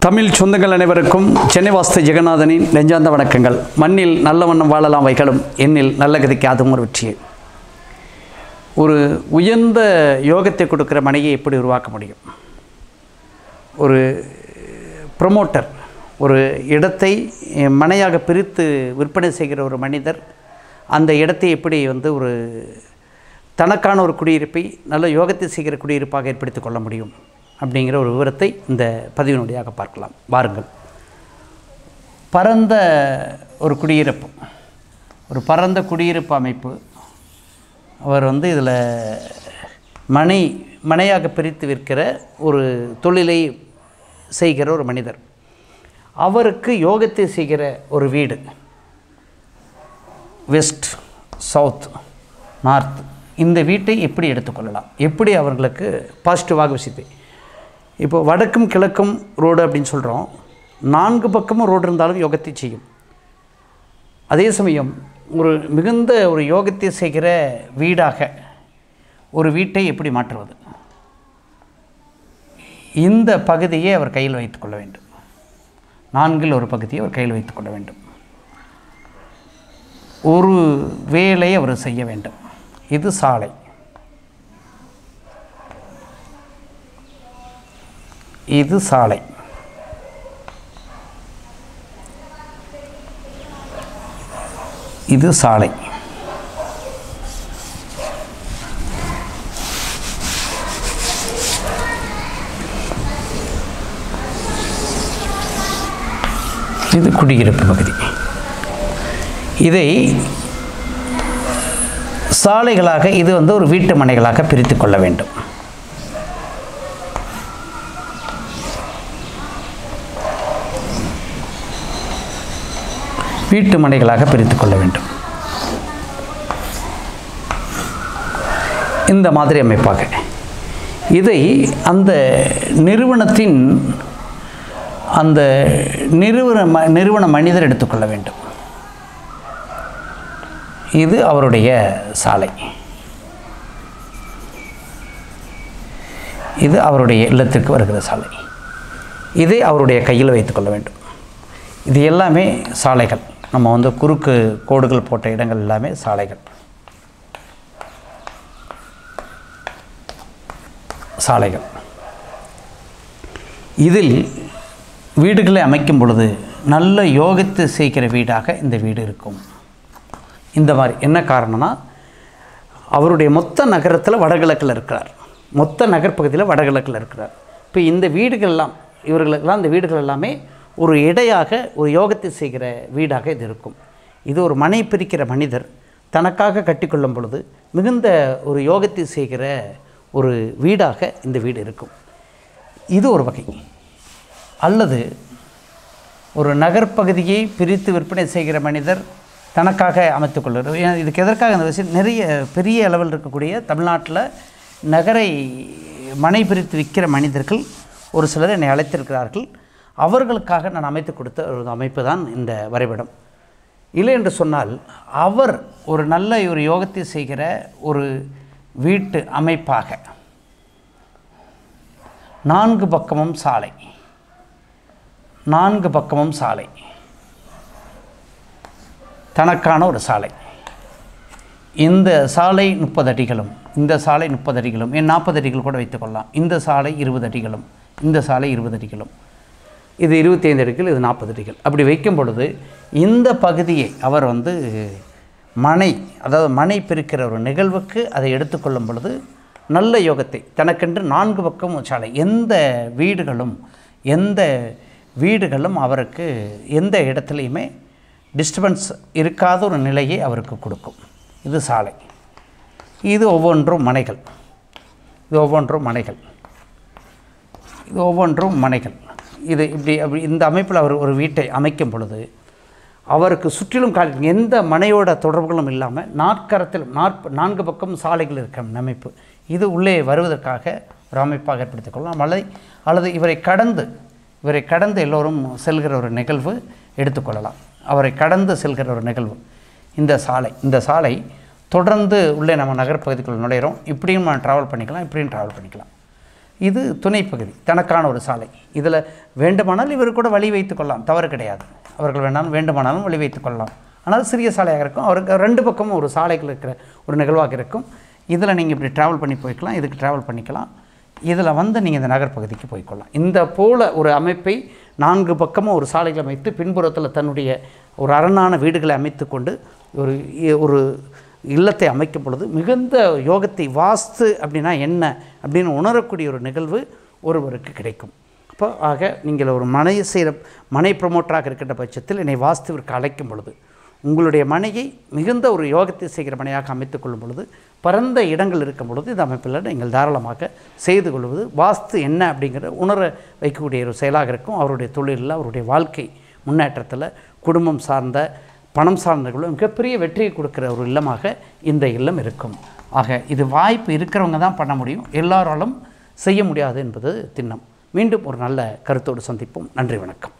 தமிழ் சொந்தங்கள் அனைவருக்கும் சென்னை வாஸ்து ஜெகநாதனின் நெஞ்சார்ந்த வணக்கங்கள் மண்ணில் நல்ல வண்ணம் வாழலாம் வைகளும் எண்ணில் நல்ல கதிக்கு அதுவும் ஒரு வெற்றியே ஒரு உயர்ந்த யோகத்தை கொடுக்குற மனையை எப்படி உருவாக்க முடியும் ஒரு ப்ரொமோட்டர் ஒரு இடத்தை மனையாக பிரித்து விற்பனை செய்கிற ஒரு மனிதர் அந்த இடத்தை எப்படி வந்து ஒரு தனக்கான ஒரு குடியிருப்பை நல்ல யோகத்தை செய்கிற குடியிருப்பாக ஏற்படுத்திக் கொள்ள முடியும் அப்படிங்கிற ஒரு விவரத்தை இந்த பதிவினுடையாக பார்க்கலாம் வாருங்கள் பரந்த ஒரு குடியிருப்பு ஒரு பரந்த குடியிருப்பு அமைப்பு அவர் வந்து இதில் மனை மனையாக பிரித்து விற்கிற ஒரு தொழிலை செய்கிற ஒரு மனிதர் அவருக்கு யோகத்தை செய்கிற ஒரு வீடு வெஸ்ட் சவுத் நார்த் இந்த வீட்டை எப்படி எடுத்துக்கொள்ளலாம் எப்படி அவர்களுக்கு பாசிட்டிவாக விஷயத்தை இப்போ வடக்கும் கிழக்கும் ரோடு அப்படின்னு சொல்கிறோம் நான்கு பக்கமும் ரோடு இருந்தாலும் யோகத்தை செய்யும் அதே சமயம் ஒரு மிகுந்த ஒரு யோகத்தை செய்கிற வீடாக ஒரு வீட்டை எப்படி மாற்றுவது இந்த பகுதியை அவர் கையில் வைத்துக்கொள்ள வேண்டும் நான்கில் ஒரு பகுதியை அவர் கையில் வைத்துக்கொள்ள வேண்டும் ஒரு வேலையை அவர் செய்ய வேண்டும் இது சாலை இது சாலை இது சாலை இது குடியிருப்பு பகுதி இதை சாலைகளாக இது வந்து ஒரு வீட்டு மனைகளாக பிரித்து கொள்ள வேண்டும் வீட்டு மனைகளாக பிரித்து கொள்ள வேண்டும் இந்த மாதிரி அமைப்பாக இதை அந்த நிறுவனத்தின் அந்த நிறுவன ம நிறுவன மனிதர் எடுத்துக்கொள்ள வேண்டும் இது அவருடைய சாலை இது அவருடைய இல்லத்திற்கு வருகிற சாலை இதை அவருடைய கையில் வைத்துக்கொள்ள வேண்டும் இது எல்லாமே சாலைகள் நம்ம வந்து குறுக்கு கோடுகள் போட்ட இடங்கள் எல்லாமே சாலைகள் சாலைகள் இதில் வீடுகளை அமைக்கும் பொழுது நல்ல யோகத்தை செய்கிற வீடாக இந்த வீடு இருக்கும் இந்த மாதிரி என்ன காரணம்னா அவருடைய மொத்த நகரத்தில் வடகிழக்கில் இருக்கிறார் மொத்த நகர்ப்பகுதியில் வடகிழக்கில் இருக்கிறார் இப்போ இந்த வீடுகள்லாம் இவர்களுக்கெல்லாம் இந்த வீடுகள் எல்லாமே ஒரு இடையாக ஒரு யோகத்தை செய்கிற வீடாக இது இருக்கும் இது ஒரு மனை பிரிக்கிற மனிதர் தனக்காக கட்டிக்கொள்ளும் பொழுது மிகுந்த ஒரு யோகத்தை செய்கிற ஒரு வீடாக இந்த வீடு இருக்கும் இது ஒரு வகை அல்லது ஒரு நகர்ப்பகுதியை பிரித்து விற்பனை செய்கிற மனிதர் தனக்காக அமைத்துக்கொள்கிறார் ஏன் இதுக்கு எதற்காக இந்த விஷயம் நிறைய பெரிய அளவில் இருக்கக்கூடிய தமிழ்நாட்டில் நகரை மனை பிரித்து விற்கிற மனிதர்கள் ஒரு சிலர் என்னை அழைத்திருக்கிறார்கள் அவர்களுக்காக நான் அமைத்து கொடுத்த ஒரு அமைப்பு தான் இந்த வரைபடம் இல்லை என்று சொன்னால் அவர் ஒரு நல்ல ஒரு யோகத்தை செய்கிற ஒரு வீட்டு அமைப்பாக நான்கு பக்கமும் சாலை நான்கு பக்கமும் சாலை தனக்கான ஒரு சாலை இந்த சாலை முப்பது அடிகளும் இந்த சாலை முப்பது அடிகளும் ஏன் நாற்பது அடிகள் கூட வைத்துக்கொள்ளலாம் இந்த சாலை இருபது அடிகளும் இந்த சாலை இருபது அடிகளும் இது இருபத்தைந்து அடிகள் இது நாற்பது அடிகள் அப்படி வைக்கும் பொழுது இந்த பகுதியை அவர் வந்து மனை அதாவது மனை பிரிக்கிற ஒரு நிகழ்வுக்கு அதை எடுத்துக்கொள்ளும் பொழுது நல்ல யோகத்தை தனக்கென்று நான்கு பக்கம் சாலை எந்த வீடுகளும் எந்த வீடுகளும் அவருக்கு எந்த இடத்துலையுமே டிஸ்டர்பன்ஸ் இருக்காத ஒரு நிலையை அவருக்கு கொடுக்கும் இது சாலை இது ஒவ்வொன்றும் மனைகள் இது ஒவ்வொன்றும் மனைகள் இது ஒவ்வொன்றும் மனைகள் இது இப்படி அப்படி இந்த அமைப்பில் அவர் ஒரு வீட்டை அமைக்கும் பொழுது அவருக்கு சுற்றிலும் கால எந்த மனையோட தொடர்புகளும் இல்லாமல் நாற்கரத்தில் நாற்ப நான்கு பக்கம் சாலைகள் இருக்கிற அமைப்பு இது உள்ளே வருவதற்காக ஒரு அமைப்பாக ஏற்படுத்திக் கொள்ளலாம் அல்லது அல்லது இவரை கடந்து இவரை கடந்து எல்லோரும் செல்கிற ஒரு நிகழ்வு எடுத்துக்கொள்ளலாம் அவரை கடந்து செல்கிற ஒரு நிகழ்வு இந்த சாலை இந்த சாலை தொடர்ந்து உள்ளே நம்ம நகர்ப்பகுதிக்குள் நுழையிறோம் இப்படியும் நம்ம ட்ராவல் பண்ணிக்கலாம் இப்படியும் ட்ராவல் பண்ணிக்கலாம் இது துணைப்பகுதி தனக்கான ஒரு சாலை இதில் வேண்டுமானால் இவர் கூட வழி வைத்துக் கொள்ளலாம் தவறு கிடையாது அவர்கள் வேணாலும் வேண்டுமானாலும் வழி வைத்துக் கொள்ளலாம் ஆனால் சிறிய சாலையாக இருக்கும் அவருக்கு ரெண்டு பக்கமும் ஒரு சாலைகள் இருக்கிற ஒரு நிகழ்வாக இருக்கும் இதில் நீங்கள் இப்படி ட்ராவல் பண்ணி போய்க்கலாம் இதுக்கு ட்ராவல் பண்ணிக்கலாம் இதில் வந்து நீங்கள் இந்த நகர்ப்பகுதிக்கு போய்க்கொள்ளலாம் இந்த போல ஒரு அமைப்பை நான்கு பக்கமும் ஒரு சாலைகள் அமைத்து பின்புறத்தில் தன்னுடைய ஒரு அரணான வீடுகளை அமைத்து கொண்டு ஒரு ஒரு இல்லத்தை அமைக்கும் பொழுது மிகுந்த யோகத்தை வாஸ்து அப்படின்னா என்ன அப்படின்னு உணரக்கூடிய ஒரு நிகழ்வு ஒருவருக்கு கிடைக்கும் அப்போ ஆக நீங்கள் ஒரு மனை செய்கிற மனை ப்ரொமோட்டராக இருக்கின்ற பட்சத்தில் என்னை வாஸ்துவிற்கு அழைக்கும் பொழுது உங்களுடைய மனையை மிகுந்த ஒரு யோகத்தை செய்கிற மனையாக அமைத்துக் கொள்ளும் பொழுது பரந்த இடங்கள் இருக்கும் பொழுது இந்த அமைப்பில் நீங்கள் தாராளமாக செய்து கொள்வது வாஸ்து என்ன அப்படிங்கிற உணர வைக்கக்கூடிய ஒரு செயலாக இருக்கும் அவருடைய தொழிலில் அவருடைய வாழ்க்கை முன்னேற்றத்தில் குடும்பம் சார்ந்த பணம் சார்ந்தவர்களும் மிகப்பெரிய வெற்றியை கொடுக்கிற ஒரு இல்லமாக இந்த இல்லம் இருக்கும் ஆக இது வாய்ப்பு இருக்கிறவங்க தான் பண்ண முடியும் எல்லாராலும் செய்ய முடியாது என்பது திண்ணம் மீண்டும் ஒரு நல்ல கருத்தோடு சந்திப்போம் நன்றி வணக்கம்